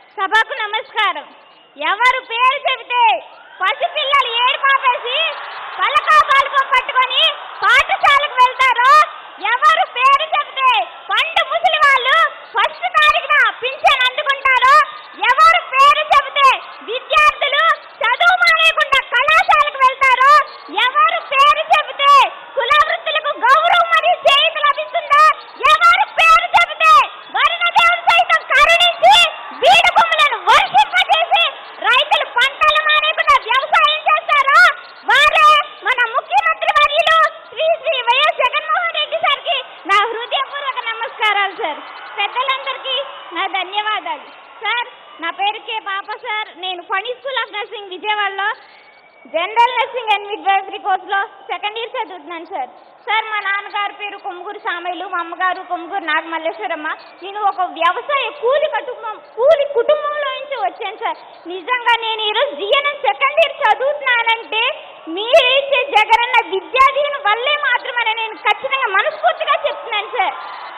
సభకు నమస్కారం ఎవరు పేరు చెబితే పసిపిల్లలు ఏడు పాపేసి పలకా పలకం పట్టుకొని పాఠశాలకు వెళ్తారో ఎవరు పేరు చెబితే పండు ముసలి వాళ్ళు ఫస్ట్ తారీఖున పింఛన్ అందుకుంటారో ఎవరు పేరు చెబితే విద్యార్థులు చదువు మానేయకుండా కళాశాలకు వెళ్తారో ఎవరు పేరు చెబితే కుల వృత్తులకు గౌరవం మరియు చేయుత లభిస్తుందో ఎవరు పేరు చెబితే వరుణ దేవుడు సైతం కరుణించి బీడు భూములను వర్షింపజేసి రైతులు పంటలు మానేయకుండా వ్యవసాయం చేస్తారో వారే మన ముఖ్యమంత్రి వర్యులు శ్రీ శ్రీ వైఎస్ జగన్మోహన్ రెడ్డి సార్కి నా హృదయపూర్వక నమస్కారాలు సార్ పెద్దలందరికీ నా ధన్యవాదాలు సార్ నా పేరు కే పాప సార్ నేను ఫణి స్కూల్ ఆఫ్ నర్సింగ్ విజయవాడలో జనరల్ నర్సింగ్ అండ్ మిడ్వైఫరీ కోర్సులో సెకండ్ ఇయర్ చదువుతున్నాను సార్ సార్ మా నాన్నగారి పేరు కొమ్ముగూరు సామయ్యలు మా అమ్మగారు కొమ్ముగూరు నాగమల్లేశ్వరమ్మ నేను ఒక వ్యవసాయ కూలి కుటుంబం కూలి కుటుంబంలో నుంచి వచ్చాను సార్ నిజంగా నేను ఈరోజు జిఎన్ఎం సెకండ్ ఇయర్ చదువుతున్నానంటే మీరు ఇచ్చే జగనన్న విద్యా దీవెన వల్లే మాత్రమే నేను ఖచ్చితంగా మనస్ఫూర్తిగా చెప్తున్నాను సార్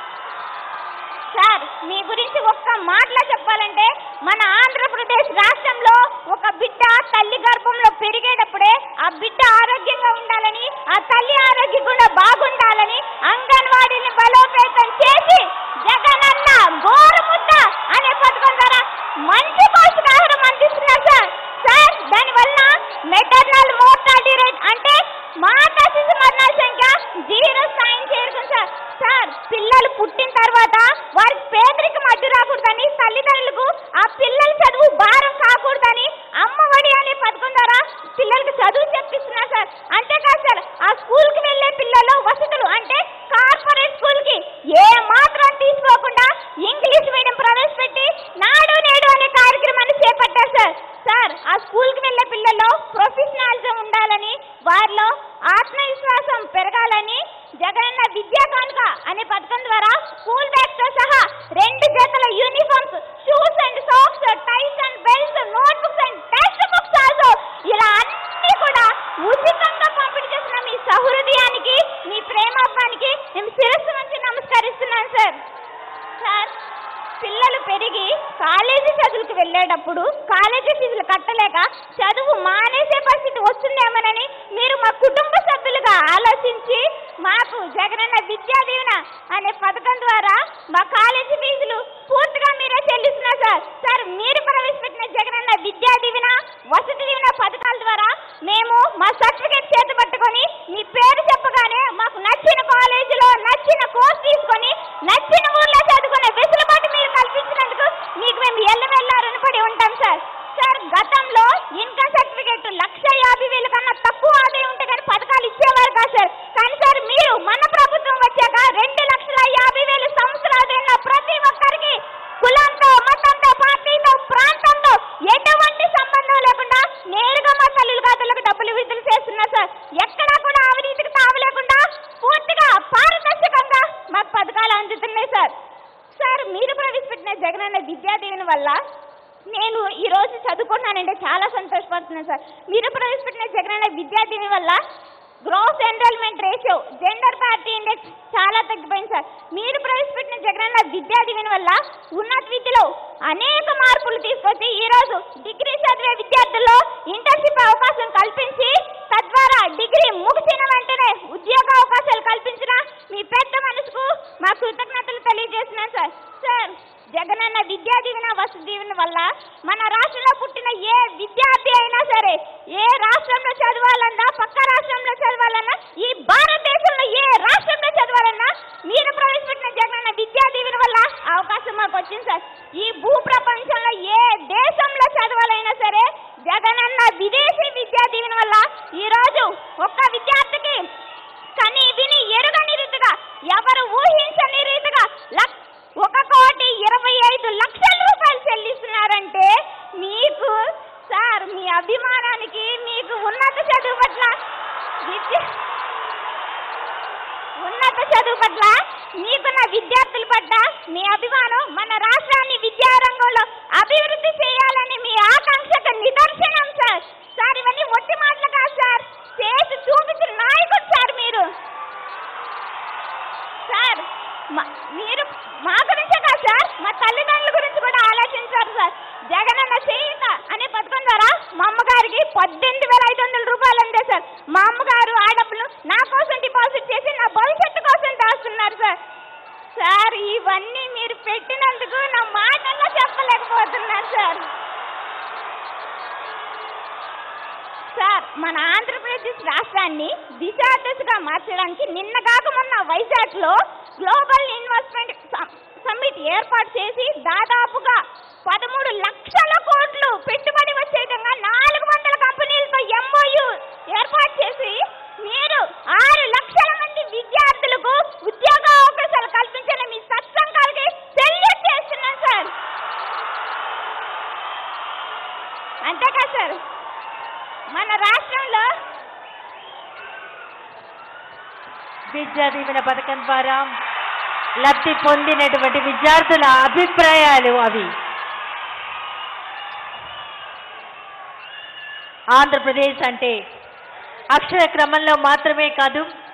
సార్ మీ గురించి ఒక్క మాటలో చెప్పాలంటే మన ఆంధ్రప్రదేశ్ రాష్ట్రంలో ఒక బిడ్డ తల్లి గర్భంలో పెరిగేటప్పుడే ఆ బిడ్డ ఆరోగ్యంగా ఉండాలని ఆ తల్లి ఆరోగ్యం కూడా బాగుండాలని అంగన్వాడీని బలోపేతం చేసి జగనన్న గోరుముద్ద అనే పథకం ద్వారా మంచి పౌష్టికాహారం అందిస్తున్నారు సార్ సార్ దానివల్ల మెటర్నల్ మోర్టాలిటీ రేట్ అంటే మాతా శిశు మరణాల సంఖ్య జీరో స్థాయిని చేరుకుంది సార్ సార్ పిల్లలు పుట్టిన తర్వాత వారికి పేదరికం అడ్డు రాకూడదని తల్లిదండ్రులకు ఆ పిల్లల చదువు భారం కాకూడదని అమ్మఒడి అనే పథకం ద్వారా పిల్లలకు చదువు చెప్పిస్తున్నారు సార్ అంతేకాదు సార్ ఆ స్కూల్కి వెళ్ళే పిల్లలు వసతులు అంటే కార్పొరేట్ స్కూల్కి ఏ మాత్రం తీసుకోకుండా ఇంగ్లీష్ మీడియం ప్రవేశపెట్టి నాడు నేడు అనే కార్యక్రమాన్ని చేపట్టారు సార్ సార్ ఆ స్కూల్కి వెళ్ళే పిల్లల్లో ప్రొఫెషనాలిజం ఉండాలని వారిలో ఆత్మవిశ్వాసం పెరగాలని జగనన్న విద్యా కానుక అనే పథకం ద్వారా స్కూల్ బ్యాగ్ తో సహా రెండు జతల uniforms shoes and socks ties and belts notebooks and textbooks also ఇలా అన్ని కూడా ఉచితంగా పంపిణీ చేసిన మీ సహృదయానికి మీ ప్రేమాత్మానికి మేము శిరస్సు నుంచి నమస్కరిస్తున్నాను సార్ సార్ పిల్లలు పెరిగి కాలేజీ చదువులకు వెళ్ళేటప్పుడు కాలేజీ ఫీజులు కట్టలేక చదువు మానేసే పరిస్థితి వస్తుందేమోనని మీరు మా కుటుంబ సభ్యులుగా ఆలోచించి మాకు జగనన్న విద్యా దీవెన అనే పథకం ద్వారా మా కాలేజీ ఫీజులు పూర్తిగా మీరే చెల్లిస్తున్నారు సార్ సార్ మీరు ప్రవేశపెట్టిన జగనన్న విద్యా దీవెన వసతి దీవెన పథకాల ద్వారా మేము మా సర్టిఫికేట్ చేత పట్టుకొని మీ పేరు చెప్పగానే మాకు నచ్చిన కాలేజీలో నచ్చిన కోర్స్ తీసుకొని నచ్చిన ఊర్లో చదువుకునే వెసులుబాటు మీరు కల్పించినందుకు మీకు మేము ఎల్లవెల్లా రుణపడి ఉంటాం సార్ సార్ గతంలో ఇన్కమ్ సర్టిఫికేట్ లక్ష యాభై వేల కన్నా తక్కువ ఆదాయం ఉంటే కానీ పథకాలు ఇచ్చేవారు కాదు సార్ కానీ సార్ మీరు మన ప్రభుత్వం వచ్చాక రెండు లక్షల యాభై వేల సంవత్సర ఆదాయంలో ప్రతి ఒక్కరికి కులంతో మతంతో పార్టీతో ప్రాంతంతో ఎటువంటి సంబంధం లేకుండా నేరుగా మా తల్లుల ఖాతాలకు డబ్బులు విడుదల చేస్తున్నారు సార్ ఎక్కడా కూడా అవినీతికి తావలేకుండా పూర్తిగా పారదర్శకంగా మాకు పథకాలు అందుతున్నాయి సార్ సార్ మీరు ప్రవేశపెట్టిన జగనన్న విద్యా దీవెన వల్ల నేను ఈ రోజు చదువుకున్నానంటే చాలా సంతోషపడుతున్నాను సార్ మీరు ప్రవేశపెట్టిన జగనన్న విద్యా దీవెన వల్ల gross enrolment ratio gender parity index చాలా తగ్గిపోయింది సార్ మీరు ప్రవేశపెట్టిన జగనన్న విద్యా దీవెన వల్ల ఉన్నత విద్యలో అనేక మార్పులు తీసుకొచ్చి ఈ రోజు డిగ్రీ చదివే విద్యార్థుల్లో ఇంటర్న్షిప్ అవకాశం కల్పించి తద్వారా డిగ్రీ ముగిసిన వెంటనే ఉద్యోగ అవకాశాలు కల్పించిన మీ పెద్ద మనసుకు మా కృతజ్ఞతలు తెలియజేస్తున్నాను సార్ సార్ జగనన్న విద్యా దీవెన వసతి దీవెన వల్ల మన రాష్ట్రంలో పుట్టిన ఏ విద్యార్థి అయినా సరే ఏ రాష్ట్రంలో చదవాలన్నా పక్క రాష్ట్రంలో చదవాలన్నా ఈ భారతదేశంలో ఏ రాష్ట్రంలో చదవాలన్నా మీరు ప్రవేశపెట్టిన జగనన్న విద్యా దీవెన వల్ల అవకాశం మాకు వచ్చింది సార్ ఈ భూ ప్రపంచంలో ఏ దేశంలో చదవాలైనా సరే జగనన్న విదేశీ విద్యా దీవెన వల్ల ఈ రోజు ఒక్క విద్యార్థికి కని విని ఎరుగని రీతిగా ఎవరు ఊహించని రీతిగా లక్ ఒక కోటి ఇరవై ఐదు లక్షల రూపాయలు చెల్లిస్తున్నారంటే మీకు సార్ మీ అభిమానానికి మీకు ఉన్నత చదువు పట్ల విద్య ఉన్నత చదువు పట్ల మీకున్న విద్యార్థుల పట్ల మీ అభిమానం మన రాష్ట్రాన్ని విద్యారంగంలో అభివృద్ధి చేయాలని మీ ఆకాంక్షకు నిదర్శనం సార్ సార్ ఇవన్నీ ఒట్టి మాటలు కాదు సార్ చేసి చూపించిన నాయకుడు సార్ మీరు సార్ మా- మీరు మా గురించే కాదు సార్ మా తల్లిదండ్రుల గురించి కూడా ఆలోచించాలి సార్ సార్ మన ఆంధ్రప్రదేశ్ రాష్ట్రాన్ని దిశ దిశగా మార్చడానికి నిన్న కాక మొన్న వైజాగ్ లో గ్లోబల్ ఇన్వెస్ట్మెంట్ సమ్- సమ్మిట్ ఏర్పాటు చేసి దాదాపుగా పదమూడు లక్షల కోట్లు పెట్టుబడి వచ్చే విధంగా నాలుగు వందల కంపెనీలతో ఎంఓయు ఏర్పాటు చేసి మీరు ఆరు లక్షల మంది విద్యార్థులకు ఉద్యోగ అవకాశాలు కల్పించిన మీ సత్సంగాలకి సెల్యూట్ చేస్తున్నాను సార్ అంతేకా సార్ మన రాష్ట్రంలో విద్యా దీవెన పథకం ద్వారా లబ్ధి పొందినటువంటి విద్యార్థుల అభిప్రాయాలు అవి ఆంధ్రప్రదేశ్ అంటే అక్షర క్రమంలో మాత్రమే కాదు